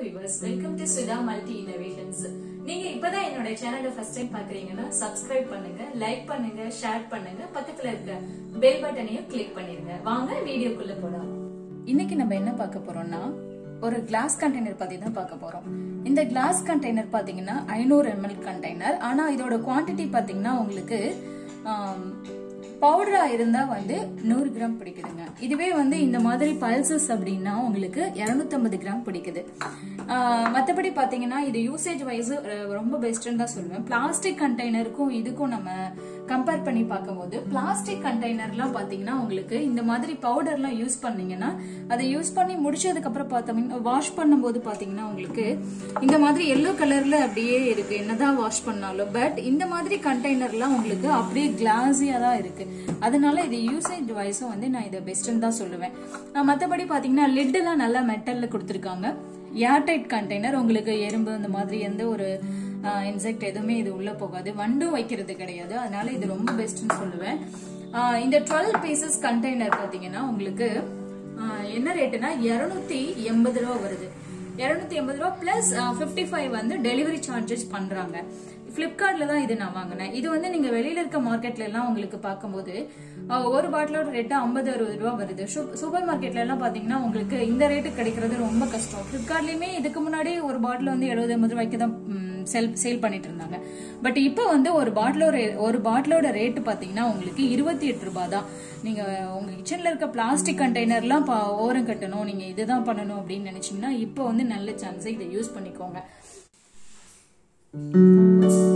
viewers welcome to Sudha multi innovations நீங்க இப்பதான் என்னோட சேனலை ஃபர்ஸ்ட் டைம் பாக்குறீங்கன்னா சப்ஸ்கிரைப் பண்ணுங்க லைக் பண்ணுங்க ஷேர் பண்ணுங்க பக்கத்துல இருக்க பெல் பட்டனையும் கிளிக் பண்ணிருங்க வாங்க வீடியோக்குள்ள போலாம் இன்னைக்கு நம்ம என்ன பார்க்க போறோம்னா ஒரு கிளாஸ் கண்டெய்னர் பத்தி தான் பார்க்க போறோம் இந்த கிளாஸ் கண்டெய்னர் பாத்தீங்கன்னா ஐநூறு எம்எல் கண்டெய்னர் ஆனா இதோட குவாண்டிட்டி பாத்தீங்கன்னா உங்களுக்கு பவுடரா இருந்தா வந்து நூறு கிராம் பிடிக்குதுங்க இதுவே வந்து இந்த மாதிரி பல்சஸ் அப்படின்னா உங்களுக்கு 250 கிராம் பிடிக்குது ஆஹ் மத்தபடி பாத்தீங்கன்னா இது யூசேஜ் வைஸ் ரொம்ப பெஸ்ட்னு தான் சொல்லுவேன் பிளாஸ்டிக் கண்டெய்னருக்கும் இதுக்கும் நம்ம கம்பேர் பண்ணி பார்க்கும்போது பிளாஸ்டிக் கண்டெய்னர்லாம் பாத்தீங்கன்னா உங்களுக்கு இந்த மாதிரி பவுடர்லாம் யூஸ் பண்ணீங்கன்னா அதை யூஸ் பண்ணி முடிச்சதுக்கு அப்புறம் பார்த்தோம்னா வாஷ் பண்ணும்போது பாத்தீங்கன்னா உங்களுக்கு இந்த மாதிரி எல்லோ கலர்ல அப்படியே இருக்கு என்னதான் வாஷ் பண்ணாலும் பட் இந்த மாதிரி கண்டெய்னர்லாம் உங்களுக்கு அப்படியே கிளாஸியா தான் இருக்கு அதனால இது யூசேஜ் வைஸும் வந்து நான் இதை பெஸ்ட்னு தான் சொல்லுவேன் ஆஹ் மத்தபடி பாத்தீங்கன்னா லிட் எல்லாம் நல்லா மெட்டல்ல கொடுத்துருக்காங்க ஏர்டைட் கண்டெய்னர் உங்களுக்கு எறும்பு இந்த மாதிரி எந்த ஒரு இன்செக்ட் எதுவுமே இது உள்ள போகாது வண்டும் வைக்கிறது கிடையாது அதனால இது ரொம்ப பெஸ்ட்னு சொல்லுவேன் ஆஹ் இந்த டுவெல் பீசஸ் கண்டெய்னர் பாத்தீங்கன்னா உங்களுக்கு ஆஹ் என்ன ரேட்டுனா இருநூத்தி எண்பது ரூபா வருது இருநூத்தி எண்பது ரூபா பிளஸ் பிப்டி ஃபைவ் வந்து டெலிவரி சார்ஜஸ் பண்றாங்க பிளிப்கார்ட்ல தான் இது நான் வாங்கினேன் இது வந்து நீங்க வெளியில இருக்க மார்க்கெட்ல எல்லாம் உங்களுக்கு பார்க்கும்போது ஆஹ் ஒரு பாட்டிலோட ரேட்டு ஐம்பது அறுபது ரூபா வருது சூப்பர் மார்க்கெட்ல எல்லாம் பாத்தீங்கன்னா உங்களுக்கு இந்த ரேட்டு கிடைக்கிறது ரொம்ப கஷ்டம் பிளிப்கார்ட்லயுமே இதுக்கு முன்னாடி ஒரு பாட்டில் வந்து எழுபது ஐம்பது ரூபாய்க்கு தான் செல் சேல் பண்ணிட்டு இருந்தாங்க பட் இப்போ வந்து ஒரு பாட்டிலோட ஒரு பாட்டிலோட ரேட்டு பாத்தீங்கன்னா உங்களுக்கு இருபத்தி எட்டு ரூபாய் தான் நீங்க உங்க கிச்சன்ல இருக்க பிளாஸ்டிக் கண்டெய்னர்லாம் ஓரம் கட்டணும் நீங்க இதுதான் பண்ணணும் அப்படின்னு நினைச்சீங்கன்னா இப்போ வந்து நல்ல சான்ஸ் இதை யூஸ் பண்ணிக்கோங்க